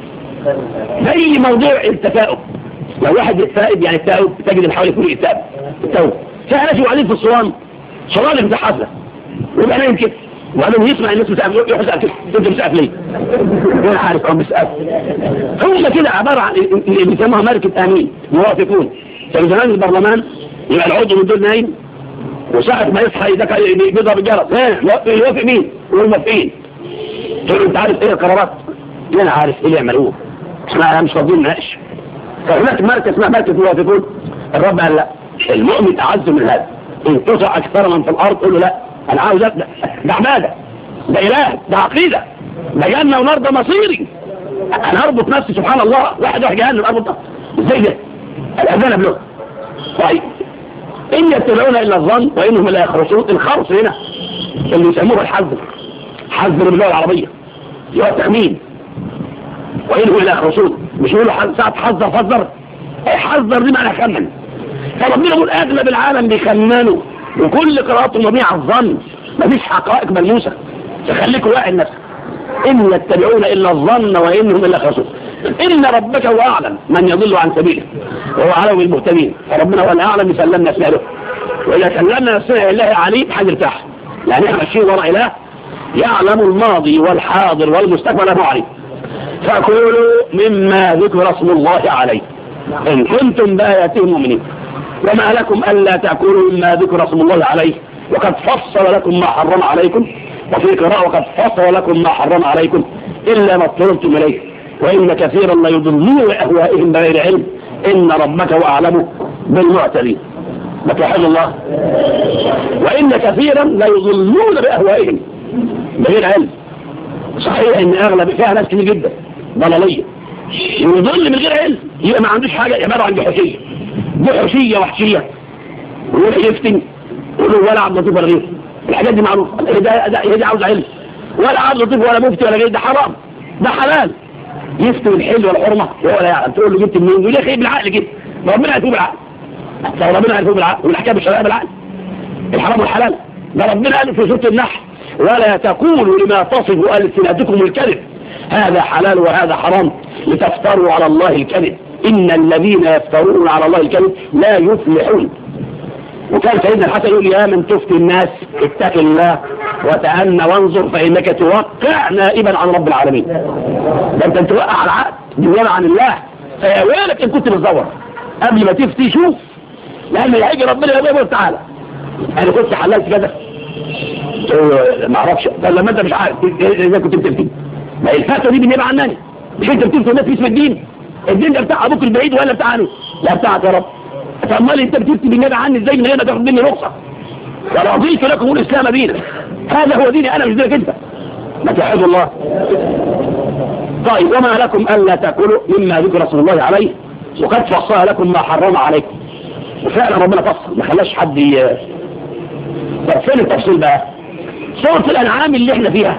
S1: اي موضوع التفاؤل لو واحد يتفائل يعني التاؤب تجد الحوالي كله يتاؤب التاؤب فأنا وبعدين في الصوان صوان انت حافظة ويبقى نايم كده وبعدين يسمع الناس بتسقف يروح يسقف كده انت بتسقف ليه؟ غير عارف او بيسقف هم كده عبارة عن اللي بيسموها ماركة امين موافقون كان زمان البرلمان يبقى العضو من دول نايم وساعة ما يصحى يدك بيضرب الجرس ها يوافق مين؟ والموافقين تقول انت عارف ايه القرارات؟ انا عارف ايه اللي يعملوه احنا مش فاضيين نناقش فهناك مركز اسمها مركز موافقون الرب قال لا المؤمن اعز من هذا ان تطع اكثر من في الارض قول له لا انا عاوز ابدا ده عباده ده اله ده عقيده ده جنه ونار ده مصيري انا اربط نفسي سبحان الله واحد واحد جهنم اربط ازاي ده الاذان بلغه طيب ان يتبعون الا الظن وانهم لا يخرصون الخرص هنا اللي يسموه الحذر حذر باللغه العربيه هو التامين وإنه إلى خصوص مش يقولوا ساعة حذر فذر أي حذر دي معنى خمن فربنا يقول أغلب العالم بيخمنوا وكل قراءاتهم مبنية على الظن مفيش حقائق ملموسة فخليكوا واعي نفسك إن يتبعون إلا الظن وإنهم إلا خصوص إن ربك هو أعلم من يضل عن سبيله وهو أعلم بالمهتدين فربنا هو الأعلم يسلمنا نفسنا له وإذا سلمنا نفسنا لله عليم هنرتاح يعني احنا ماشيين ورا إله يعلم الماضي والحاضر والمستقبل أبو عليم فكلوا مما ذكر اسم الله عليه إن كنتم بآياته مؤمنين وما لكم ألا تأكلوا مما ذكر اسم الله عليه وقد فصل لكم ما حرم عليكم وفي قراءة وقد فصل لكم ما حرم عليكم إلا ما اضطررتم إليه وإن كثيرا لا يضلون بأهوائهم بغير علم إن ربك هو أعلم بالمعتدين متوحد الله وإن كثيرا لا يضلون بأهوائهم بغير علم صحيح ان اغلب فيها ناس كتير جدا ضلاليه ويضل من غير علم يبقى ما عندوش حاجه عباره عن جحوشيه جحوشيه وحشيه ويروح يفتن يقول ولا عبد لطيف ولا غيره الحاجات دي معروفه هي دي عاوز علم ولا عبد لطيف ولا مفتي ولا غيره ده حرام ده حلال يفتي الحل والحرمه وهو لا يعلم تقول له جبت منين يقول لك ايه بالعقل كده ربنا هيتوب بالعقل لو ربنا هيتوب بالعقل والاحكام الشرعيه بالعقل الحرام والحلال ده ربنا قال في سوره النحل ولا تقولوا لما تصف ألسنتكم الكذب هذا حلال وهذا حرام لتفتروا على الله الكذب إن الذين يفترون على الله الكذب لا يفلحون وكان سيدنا الحسن يقول يا من تفتي الناس اتق الله وتأنى وانظر فإنك توقع نائبا عن رب العالمين ده انت توقع على العقد بالنيابة عن الله فيا ويلك ان كنت بتدور قبل ما تفتي شوف لأن هيجي ربنا يقول تعالى أنا كنت حللت كده ما اعرفش لما انت مش عارف اذا كنت بتفتي ما الفتوى دي بالنيابه عنني مش انت بتفتي الناس في اسم الدين الدين ده بتاع ابوك البعيد ولا بتاع انا لا بتاعك يا رب فامال انت بتفتي بالنيابه عني ازاي من هنا تاخد مني رخصه ورضيت لكم الاسلام دينا هذا هو ديني انا مش دينك انت ما تحب الله طيب وما لكم الا تاكلوا مما ذكر رسول الله عليه وقد فصل لكم ما حرم عليكم وفعلا ربنا فصل ما خلاش حد ي... طب فين التفصيل بقى سورة الأنعام اللي احنا فيها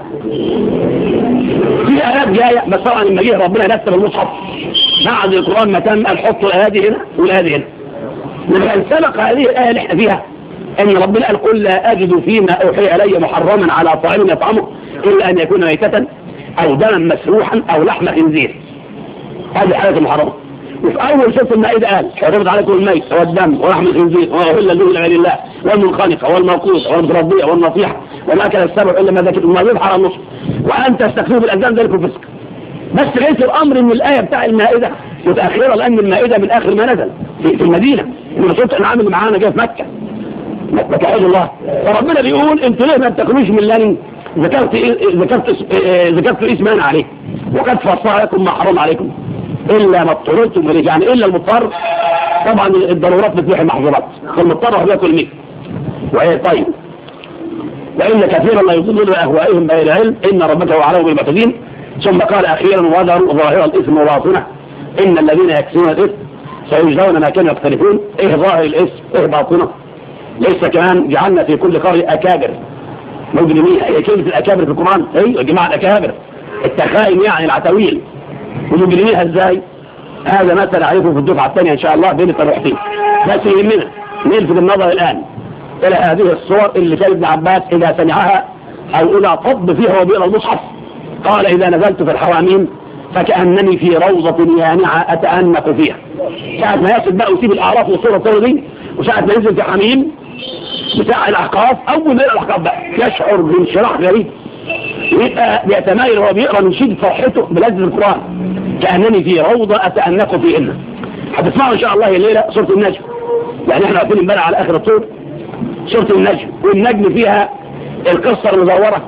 S1: في آيات جاية بس طبعا لما جه ربنا نكتب المصحف بعد القرآن ما تم قال حطوا الآيات دي هنا والآيات دي هنا لما سبق هذه الآية اللي احنا فيها أن ربنا قال قل لا أجد فيما أوحي إلي محرما على طاعم يطعمه إلا أن يكون ميتة أو دما مسروحا أو لحم خنزير هذه الحالات المحرمة وفي أول سورة المائدة قال حرمت عليكم الميت والدم ولحم الخنزير وأهل له لغير الله والمنخنقة والموقوت والمتربية والنطيحة وما أكل السبع إلا ما ذكرتم ما يظهر النصف وأن تستخدموا بالأذان ذلك الفسق بس ليس الامر ان الايه بتاع المائده متاخره لان المائده من اخر ما نزل في, في المدينه من سوره الانعام اللي معانا جايه في مكه مكه حول الله فربنا بيقول انتوا ليه ما بتاكلوش من لاني ذكرت ذكرت ذكرت اسمان عليه وقد فصل لكم ما حرم عليكم الا ما اضطررتم اليه يعني الا المضطر طبعا الضرورات بتبيح المحظورات فالمضطر هو بياكل منه وهي طيب وان كثيرا لا يضلون باهوائهم بغير علم ان ربك هو اعلم بالمعتدين ثم قال اخيرا وذروا ظاهر الاثم وباطنه ان الذين يكسبون الاثم سيجزون ما كانوا يقترفون ايه ظاهر الاثم ايه باطنه ليس كمان جعلنا في كل قريه اكابر مجرمين هي كلمه الاكابر في القران ايوه جماعه الاكابر التخائن يعني العتاويل ومجرميها ازاي هذا مثل عليكم في الدفعه الثانيه ان شاء الله بين الطريقتين بس يهمنا نلفت النظر الان الى هذه الصور اللي كان ابن عباس اذا سمعها او اذا طب فيها وبيقرا المصحف قال اذا نزلت في الحواميم فكانني في روضه يانعه اتانق فيها ساعه ما يصل بقى ويسيب الاعراف والصوره الصوره دي وساعه ما ينزل في حميم بتاع الاحقاف اول ما يقرا الاحقاف بقى يشعر بانشراح غريب ويبقى بيتمايل وهو بيقرا من شده فرحته بلذة القران كانني في روضه اتانق فيهن هتسمعوا ان شاء الله الليله سوره النجم يعني احنا واقفين امبارح على اخر الطول سوره النجم والنجم فيها القصه المزوره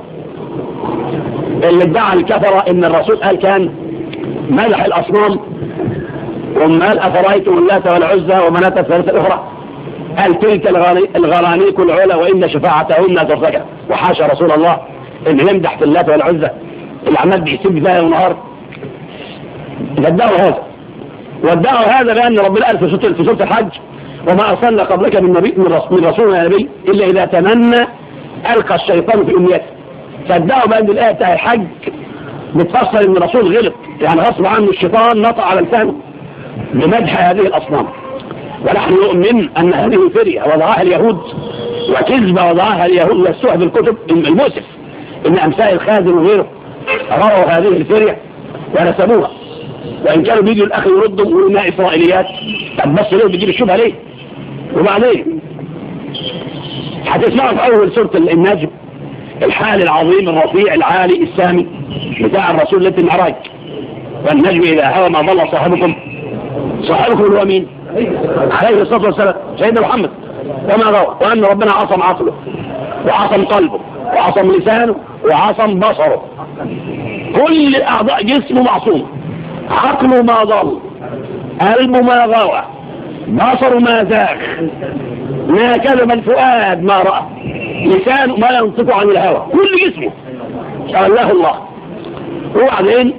S1: اللي ادعى الكفره ان الرسول قال كان مدح الاصنام ثم قال افرايتم اللات والعزى ومناة الثالثه الاخرى قال تلك الغرانيق العلا وان شفاعتهن ترتجى وحاشا رسول الله ان يمدح في اللات والعزى اللي عمال بيسب فيها ونهار ادعوا هذا وادعوا هذا بان ربنا قال في سوره في سوره الحج وما ارسلنا قبلك من نبي من رسول يا نبي الا اذا تمنى القى الشيطان في امنيته فادعوا بان الايه بتاع الحج بتفسر ان الرسول غلط يعني غصب عنه الشيطان نطع على لسانه بمدح هذه الاصنام ونحن نؤمن ان هذه فريه وضعها اليهود وكذبه وضعها اليهود والسوء بالكتب المؤسف ان امثال الخازن وغيره رووا هذه الفريه ونسبوها وان كانوا بيجوا الاخ يردوا ويقولوا انها اسرائيليات طب بص ليه بيجيب الشبهه ليه وبعدين هتسمعوا في اول سوره النجم الحال العظيم الرفيع العالي السامي بتاع الرسول ليله المعراج والنجم اذا هوى ما ضل صاحبكم صاحبكم هو مين عليه الصلاه والسلام سيدنا محمد وما غوى وان ربنا عصم عقله وعصم قلبه وعصم لسانه وعصم بصره كل اعضاء جسمه معصوم عقله ما ضل قلبه ما غوى بصره ما زاغ ما كذب الفؤاد ما رأى لسانه ما ينطق عن الهوى كل جسمه الله الله وبعدين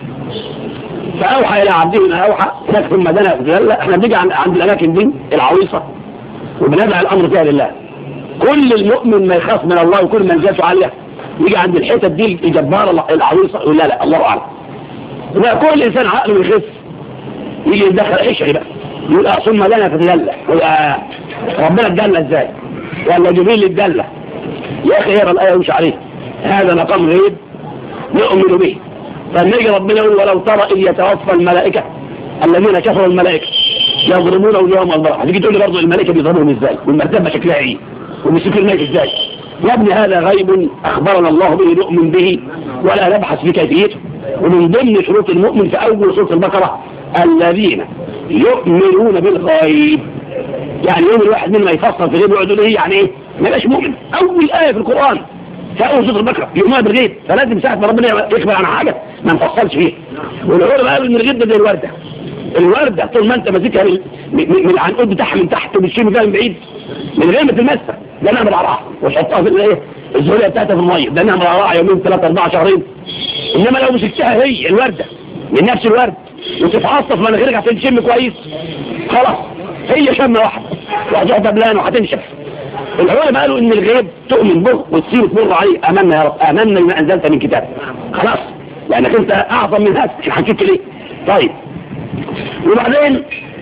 S1: فأوحى إلى عبده ما أوحى هناك ثم دنا لا احنا بنيجي عند, عند الأماكن دي العويصة وبندعي الأمر فيها لله كل المؤمن ما يخاف من الله وكل منزلته عالية يجي عند الحتت دي الجبارة العويصة يقول لا لا الله أعلم يبقى كل إنسان عقله يخف يجي يدخل عشري بقى يقول اه ثم لنا تتدلى يبقى ربنا اتدلى ازاي ولا جبريل اتدلى يا اخي اقرا الايه ومش عليه هذا مقام غيب نؤمن به فنجي ربنا يقول ولو ترى اذ يتوفى الملائكه الذين كفروا الملائكه يضربون وجوههم البرع هتيجي تقول لي برضه الملائكه بيضربهم ازاي والمرتبه شكلها ايه والمسك الملك ازاي يا ابني هذا غيب اخبرنا الله به نؤمن به ولا نبحث في كيفيته ومن ضمن شروط المؤمن في اول سوره البقره الذين يؤمنون بالغيب يعني يوم الواحد منهم يفصل في غيب يقعد يقول ايه يعني ايه ما يبقاش مؤمن اول ايه في القران في اول سوره البقره يؤمنون بالغيب فلازم ساعه ما ربنا يخبر عن حاجه ما نفصلش فيها والعلماء قالوا ان الغيب ده زي الورده الورده طول ما انت ماسكها من, من العنقود بتاعها من تحت وبتشم فيها من بعيد من غير ما تلمسها ده نعمل عراء وتحطها في الايه الزهوليه بتاعتها في الميه ده نعمل عراء يومين ثلاثه اربعه شهرين انما لو مسكتها هي الورده من نفس الورد وتتعصف مناخيرك عشان تشم كويس خلاص هي شمه واحده وهتروح دبلان وهتنشف العلماء قالوا ان الغيب تؤمن به وتصير تمر عليه امنا يا رب امنا بما انزلت من كتاب خلاص لانك انت اعظم من هذا حكيت ليه طيب وبعدين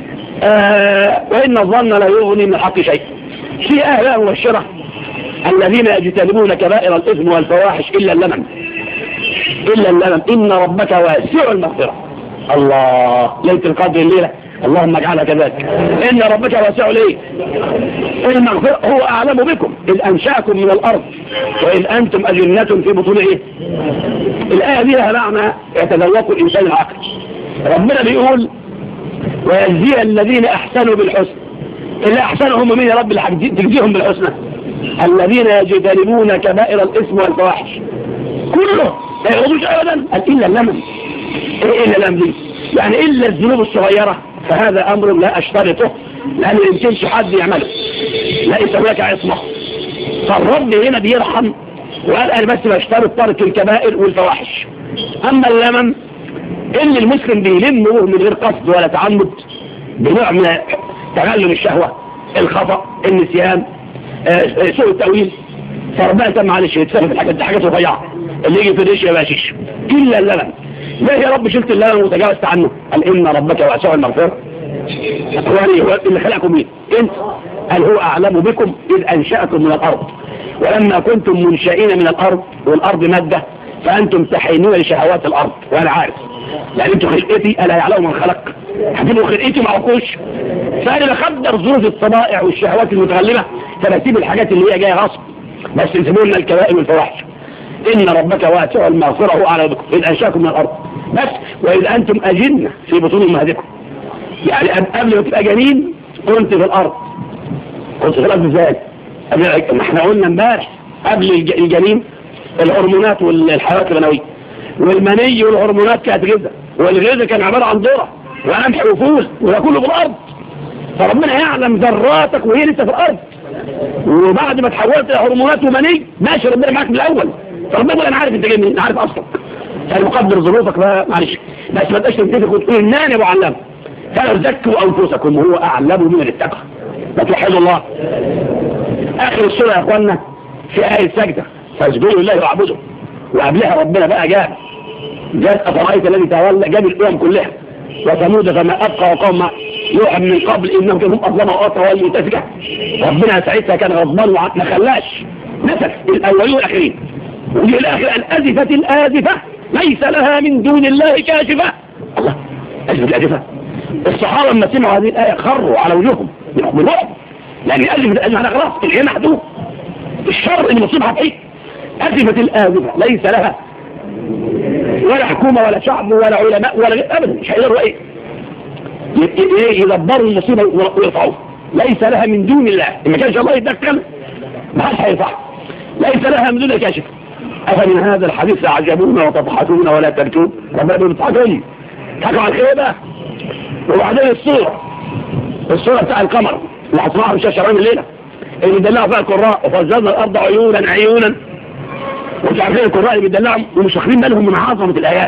S1: آه وان الظن لا يغني من الحق شيء في اهل مبشره الذين يجتنبون كبائر الاثم والفواحش الا اللمم الا اللمم ان ربك واسع المغفره الله ليله القدر الليله اللهم اجعلها كذلك ان ربك واسع ليه المغفرة هو اعلم بكم اذ انشاكم من الارض واذ انتم اجنة في بطون ايه الآية دي لها معنى يتذوق الإنسان العقل ربنا بيقول ويجزي الذين أحسنوا بالحسن اللي أحسنوا هم مين يا رب اللي تجزيهم بالحسنى الذين يجتنبون كبائر الإثم والفواحش كله لا يغضوش أبدا قال إلا اللمن إيه إلا اللمن دي يعني إلا الذنوب الصغيرة فهذا أمر لا أشترطه لأن ما يمكنش حد يعمله ليس هناك عصمة فالرب هنا بيرحم وقال أنا بس بشترط ترك الكبائر والفواحش أما اللمن إن المسلم بيلمه من غير قصد ولا تعمد بنوع من تغلب الشهوة الخطأ النسيان آه سوء التأويل فربنا تم معلش يتفهم في الحاجات دي حاجات رفيعة اللي يجي في الريش يا باشيش إلا اللبن ليه يا رب شلت اللبن وتجاوزت عنه قال إن ربك واسع المغفرة أخواني هو اللي خلقكم مين انت قال هو أعلم بكم إذ أنشأكم من الأرض ولما كنتم منشئين من الأرض والأرض مادة فأنتم تحينون لشهوات الأرض وأنا عارف لأن انتوا خلقتي ألا يعلم من خلق هتبقوا خلقتي معكوش فأنا بخدر ظروف الطبائع والشهوات المتغلبة فبسيب الحاجات اللي هي جاية غصب بس يسمون الكبائر والفواحش إن ربك واسع المغفرة هو أعلم بكم إذ أنشأكم من الأرض بس وإذا أنتم أجنة في بطون أمهاتكم يعني قبل ما تبقى جنين كنت في الأرض كنت في الأرض ازاي؟ ما احنا قلنا امبارح قبل الجنين الهرمونات والحيوانات المنوية والمني والهرمونات كانت غذاء والغذاء كان عبارة عن ذرة وقمح وفول وده كله في الأرض فربنا يعلم ذراتك وهي لسه في الأرض وبعد ما تحولت إلى هرمونات ومني ماشي ربنا معاك من الأول فربنا يقول أنا عارف أنت جاي منين عارف أصلك يعني مقدر ظروفك بقى معلش بس ما تبقاش تمسكك وتقول إنني يا أبو علام فلا زكوا أنفسكم وهو أعلم من الاتقى ما توحدوا الله آخر السورة يا أخوانا في آية سجدة فاسجدوا لله واعبدوا وقبلها ربنا بقى جاب جاب أفرأيت الذي تولى جاب الأمم كلها وثمود فما أبقى وقوم يوحى من قبل إنهم كانوا أظلموا وأطروا والمتفكة ربنا ساعتها كان غضبان ما خلاش نسك الأولين والآخرين ودي الآخر الأزفة الآزفة ليس لها من دون الله كاشفة الله أزفة الآزفة الصحابة لما سمعوا هذه الآية خروا على وجوههم من رعب لأن أزفة الآزفة أنا خلاص الإيه محدود الشر اللي مصيبها فيه أزفة الآزفة ليس لها ولا حكومة ولا شعب ولا علماء ولا غير أبدا مش هيقدروا إيه يدبروا المصيبة ويرفعوها ليس لها من دون الله ما كانش الله يتدخل ما حدش هيرفع ليس لها من دون الله كاشف أفمن هذا الحديث تعجبون وتضحكون ولا تبكون ربنا بيقول تضحكوا تضحكوا على الخير بقى وبعدين الصورة الصورة بتاع القمر اللي هتسمعها في الشاشة رامي الليلة اللي بيدلعوا فيها القراء وفجرنا الأرض عيونا عيونا ومش عارفين القراء اللي بيدلعهم ومش واخدين بالهم من عظمة الآيات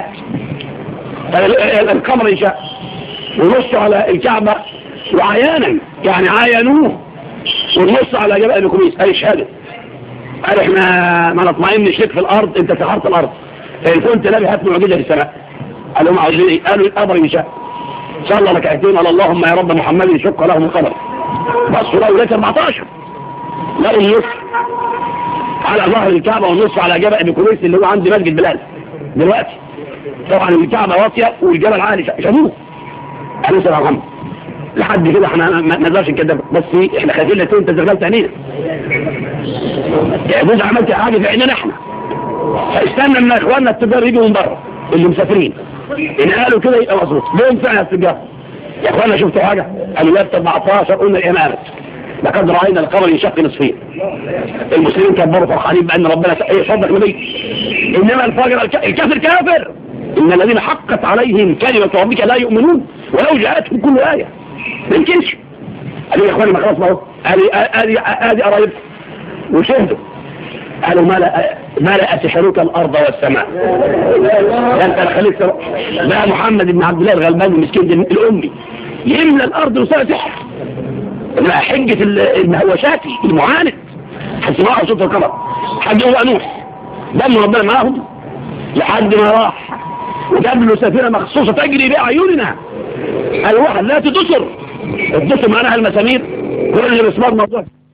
S1: القمر يشاء ونص على الكعبة وعيانا يعني عاينوه ونص على جبل الكوميس أي شهادة قال احنا ما نطمئنش لك في الأرض انت سحرت الأرض إن كنت نبي هات معجزة في السماء قالوا ما عاوزين ايه قالوا القمر يشاء صلى ركعتين على اللهم يا رب محمد شق لهم القمر بصوا له ليس 14 لقوا النص على ظهر الكعبة والنص على جبل ابي كويس اللي هو عند مسجد بلال دلوقتي طبعا الكعبة واطية والجبل عالي شافوه قالوا سلام محمد لحد كده احنا ما نقدرش نكذب بس احنا خايفين لك انت زغلت عينينا يعني جوز عملت حاجه في عينينا احنا فاستنى ان اخواننا التجار يجوا من بره اللي مسافرين ان قالوا كده يبقى مظبوط لهم فعلا التجار يا اخوانا شفتوا حاجه قالوا لا 14 قلنا الامامه لقد راينا القمر ينشق نصفين المسلمين كبروا فرحانين بان ربنا يصدق نبي انما الفاجر الكافر كافر ان الذين حقت عليهم كلمه ربك لا يؤمنون ولو جاءتهم كل ايه ما يمكنش قالوا يا اخواني ما خلاص اهو ادي ادي قرايب وشهدوا قالوا ما لا ما لا اتحرك الارض والسماء انت الخليفه لا محمد بن عبد الله الغلباني المسكين الامي يملى الارض وسنه سحر لا حجه المهوشاتي المعاند هتسمعوا صوت القمر حد هو نوح دم ربنا معاهم لحد ما راح وجاب له سفينه مخصوصه تجري باعيننا الواحد لا تدسر الدسر معناها المسامير كل مسمار موضوع